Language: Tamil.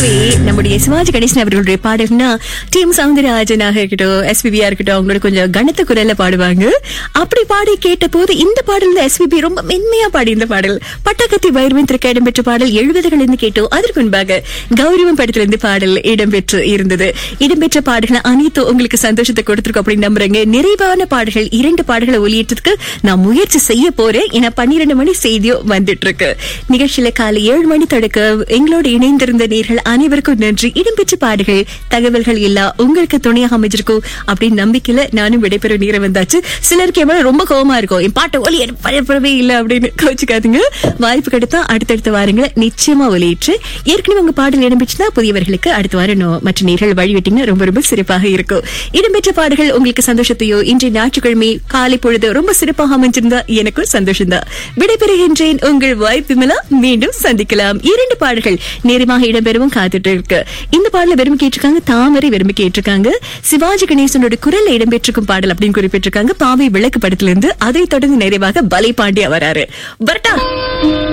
பொதுவாவே நம்முடைய சிவாஜி கணேசன் அவர்களுடைய பாடல்னா டீம் சவுந்தரராஜனாக இருக்கட்டும் எஸ்பிபியா இருக்கட்டும் அவங்களோட கொஞ்சம் கனத்த குரல்ல பாடுவாங்க அப்படி பாடி கேட்ட போது இந்த பாடல்ல எஸ்பிபி ரொம்ப மென்மையா பாடி இந்த பாடல் பட்டாக்கத்தி வைரவன் திரைக்க இடம்பெற்ற பாடல் எழுபதுகள் இருந்து கேட்டோம் அதற்கு முன்பாக கௌரவம் படத்திலிருந்து பாடல் இடம்பெற்று இருந்தது இடம்பெற்ற பாடல்கள் அனைத்தும் உங்களுக்கு சந்தோஷத்தை கொடுத்திருக்கோம் அப்படின்னு நம்புறேங்க நிறைவான பாடல்கள் இரண்டு பாடல்களை ஒளியேற்றதுக்கு நான் முயற்சி செய்ய போறேன் ஏன்னா பன்னிரண்டு மணி செய்தியும் வந்துட்டு இருக்கு நிகழ்ச்சியில காலை ஏழு மணி தொடக்க எங்களோடு இணைந்திருந்த நேர்கள் அனைவருக்கும் நன்றி இடம்பெற்ற பாடுகள் தகவல்கள் எல்லாம் உங்களுக்கு துணையாக அமைஞ்சிருக்கும் அப்படின்னு நம்பிக்கையில நானும் விடைபெறும் நேரம் வந்தாச்சு சிலருக்கு எவ்வளவு ரொம்ப கோவமா இருக்கும் என் பாட்டை ஒலி பரப்பவே இல்லை அப்படின்னு கோச்சுக்காதுங்க வாய்ப்பு கிடைத்தா அடுத்தடுத்த வாரங்களை நிச்சயமா ஒலியிற்று ஏற்கனவே உங்க பாடல் இடம்பெற்றுனா புதியவர்களுக்கு அடுத்த வாரம் நோ- மற்ற நேர்கள் வழிவிட்டீங்கன்னா ரொம்ப ரொம்ப சிறப்பாக இருக்கும் இடம்பெற்ற பாடல்கள் உங்களுக்கு சந்தோஷத்தையோ இன்றைய ஞாயிற்றுக்கிழமை காலை பொழுது ரொம்ப சிறப்பாக அமைஞ்சிருந்தா எனக்கும் சந்தோஷம் தான் விடைபெறுகின்றேன் உங்கள் வாய்ப்பு விமலா மீண்டும் சந்திக்கலாம் இரண்டு பாடல்கள் நேரமாக இடம்பெறவும் காத்துட்டு இருக்கு இந்த பாடல விரும்பி கேட்டிருக்காங்க தாமரை விரும்பி கேட்டிருக்காங்க சிவாஜி கணேசனோட குரல்ல இடம்பெற்றிருக்கும் பாடல் அப்படின்னு குறிப்பிட்டிருக்காங்க பாவை விளக்கு படத்திலிருந்து அதை தொடர்ந்து நிறைவாக பலை பாண்டியா வராரு வரட்டா